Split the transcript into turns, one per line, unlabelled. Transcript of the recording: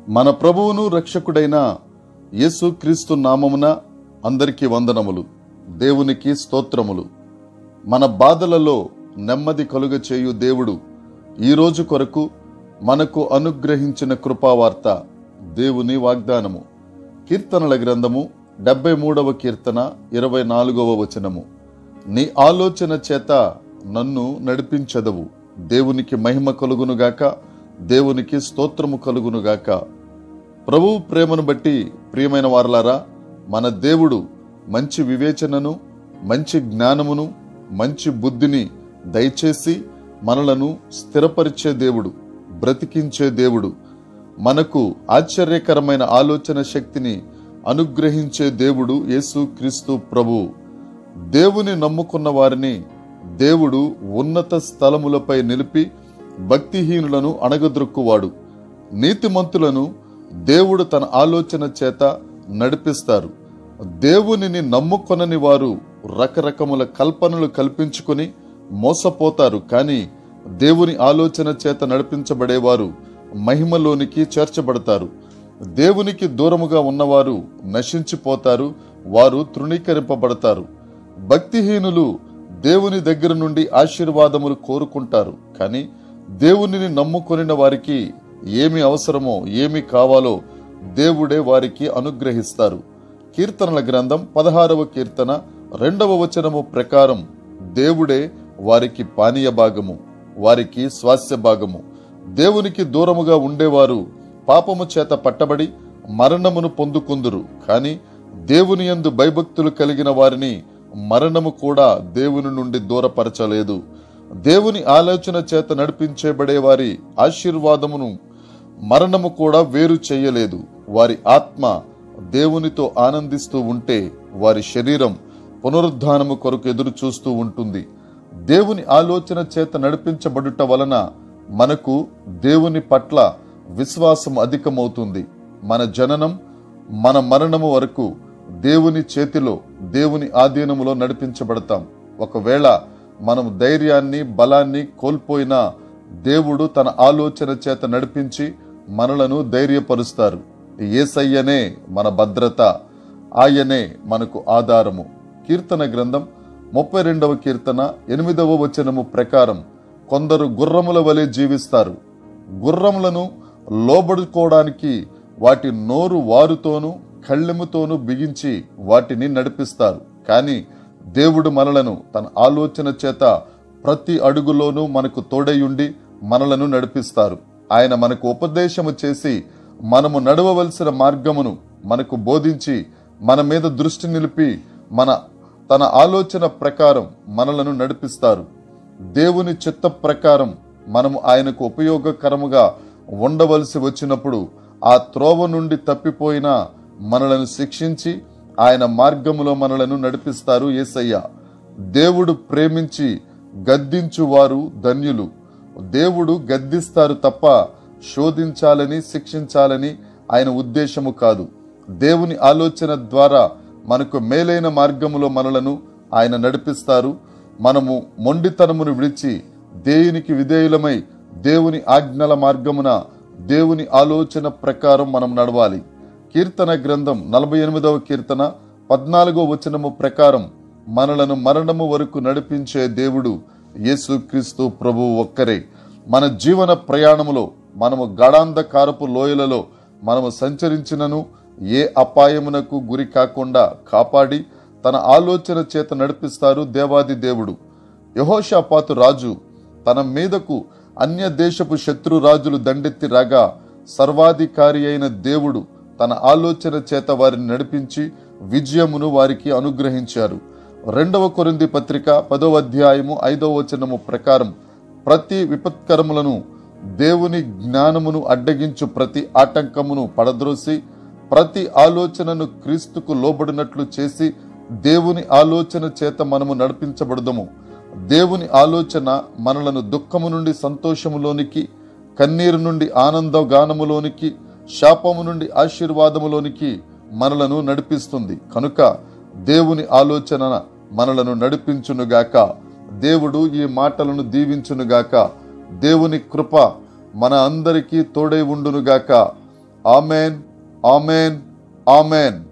మన ప్రభువును రక్షకుడైన యేసుక్రీస్తు నామమున అందరికీ వందనములు దేవునికి స్తోత్రములు మన బాధలలో నెమ్మది కలుగ చేయు దేవుడు ఈ రోజు కొరకు మనకు అనుగ్రహించిన కృపావార్త దేవుని వాగ్దానము కీర్తనల గ్రంథము డెబ్బై మూడవ కీర్తన ఇరవై నాలుగవ వచనము నీ ఆలోచన చేత నన్ను నడిపించదవు దేవునికి మహిమ కలుగునుగాక దేవునికి స్తోత్రము కలుగునుగాక ప్రభువు ప్రేమను బట్టి ప్రియమైన వారలారా మన దేవుడు మంచి వివేచనను మంచి జ్ఞానమును మంచి బుద్ధిని దయచేసి మనలను స్థిరపరిచే దేవుడు బ్రతికించే దేవుడు మనకు ఆశ్చర్యకరమైన ఆలోచన శక్తిని అనుగ్రహించే దేవుడు యేసు క్రీస్తు ప్రభువు దేవుని నమ్ముకున్న వారిని దేవుడు ఉన్నత స్థలములపై నిలిపి భక్తిహీనులను అణగద్రొక్కువాడు నీతిమంతులను దేవుడు తన ఆలోచన చేత నడిపిస్తారు దేవునిని నమ్ముకొనని వారు రకరకముల కల్పనలు కల్పించుకొని మోసపోతారు కానీ దేవుని ఆలోచన చేత నడిపించబడేవారు మహిమలోనికి చేర్చబడతారు దేవునికి దూరముగా ఉన్నవారు నశించిపోతారు వారు తృణీకరింపబడతారు భక్తిహీనులు దేవుని దగ్గర నుండి ఆశీర్వాదములు కోరుకుంటారు కానీ దేవునిని నమ్ముకొనిన వారికి ఏమి అవసరమో ఏమి కావాలో దేవుడే వారికి అనుగ్రహిస్తారు కీర్తనల గ్రంథం పదహారవ కీర్తన రెండవ వచనము ప్రకారం దేవుడే వారికి పానీయ భాగము వారికి స్వాస్య భాగము దేవునికి దూరముగా ఉండేవారు పాపము చేత పట్టబడి మరణమును పొందుకుందురు కానీ దేవుని యందు భయభక్తులు కలిగిన వారిని మరణము కూడా దేవుని నుండి దూరపరచలేదు దేవుని ఆలోచన చేత నడిపించబడే వారి ఆశీర్వాదమును మరణము కూడా వేరు చేయలేదు వారి ఆత్మ దేవునితో ఆనందిస్తూ ఉంటే వారి శరీరం పునరుద్ధానము కొరకు ఎదురు చూస్తూ ఉంటుంది దేవుని ఆలోచన చేత నడిపించబడుట వలన మనకు దేవుని పట్ల విశ్వాసం అధికమవుతుంది మన జననం మన మరణము వరకు దేవుని చేతిలో దేవుని ఆధీనములో నడిపించబడతాం ఒకవేళ మనం ధైర్యాన్ని బలాన్ని కోల్పోయినా దేవుడు తన ఆలోచన చేత నడిపించి మనలను ధైర్యపరుస్తారు ఏసయ్యనే మన భద్రత ఆయనే మనకు ఆధారము కీర్తన గ్రంథం ముప్పై రెండవ కీర్తన ఎనిమిదవ వచనము ప్రకారం కొందరు గుర్రముల వలె జీవిస్తారు గుర్రములను లోబడుకోవడానికి వాటి నోరు వారుతోనూ కళ్ళెముతోనూ బిగించి వాటిని నడిపిస్తారు కానీ దేవుడు మనలను తన ఆలోచన చేత ప్రతి అడుగులోనూ మనకు తోడయుండి మనలను నడిపిస్తారు ఆయన మనకు ఉపదేశము చేసి మనము నడవవలసిన మార్గమును మనకు బోధించి మన మీద దృష్టి నిలిపి మన తన ఆలోచన ప్రకారం మనలను నడిపిస్తారు దేవుని చిత్త ప్రకారం మనము ఆయనకు ఉపయోగకరముగా ఉండవలసి వచ్చినప్పుడు ఆ త్రోవ నుండి తప్పిపోయిన మనలను శిక్షించి ఆయన మార్గములో మనలను నడిపిస్తారు ఏసయ్య దేవుడు ప్రేమించి గద్దించు వారు ధన్యులు దేవుడు గద్దిస్తారు తప్ప శోధించాలని శిక్షించాలని ఆయన ఉద్దేశము కాదు దేవుని ఆలోచన ద్వారా మనకు మేలైన మార్గములో మనలను ఆయన నడిపిస్తారు మనము మొండితనమును విడిచి దేవునికి విధేయులమై దేవుని ఆజ్ఞల మార్గమున దేవుని ఆలోచన ప్రకారం మనం నడవాలి కీర్తన గ్రంథం నలభై ఎనిమిదవ కీర్తన పద్నాలుగో వచనము ప్రకారం మనలను మరణము వరకు నడిపించే దేవుడు యేసుక్రీస్తు ప్రభువు ఒక్కరే మన జీవన ప్రయాణములో మనము గడాంధకారపు లోయలలో మనము సంచరించినను ఏ అపాయమునకు గురి కాకుండా కాపాడి తన ఆలోచన చేత నడిపిస్తారు దేవాది దేవుడు యహోషాపాతు రాజు తన మీదకు అన్య దేశపు శత్రు రాజులు దండెత్తి రాగా సర్వాధికారి అయిన దేవుడు తన ఆలోచన చేత వారిని నడిపించి విజయమును వారికి అనుగ్రహించారు రెండవ కొరింది పత్రిక పదవ అధ్యాయము ఐదవ వచనము ప్రకారం ప్రతి విపత్కరములను దేవుని జ్ఞానమును అడ్డగించు ప్రతి ఆటంకమును పడద్రోసి ప్రతి ఆలోచనను క్రీస్తుకు లోబడినట్లు చేసి దేవుని ఆలోచన చేత మనము నడిపించబడదము దేవుని ఆలోచన మనలను దుఃఖము నుండి సంతోషములోనికి కన్నీరు నుండి ఆనంద గానములోనికి శాపము నుండి ఆశీర్వాదములోనికి మనలను నడిపిస్తుంది కనుక దేవుని ఆలోచన మనలను నడిపించునుగాక దేవుడు ఈ మాటలను దీవించునుగాక దేవుని కృప మన అందరికీ తోడై ఉండునుగాక ఆమెన్ ఆమెన్ ఆమెన్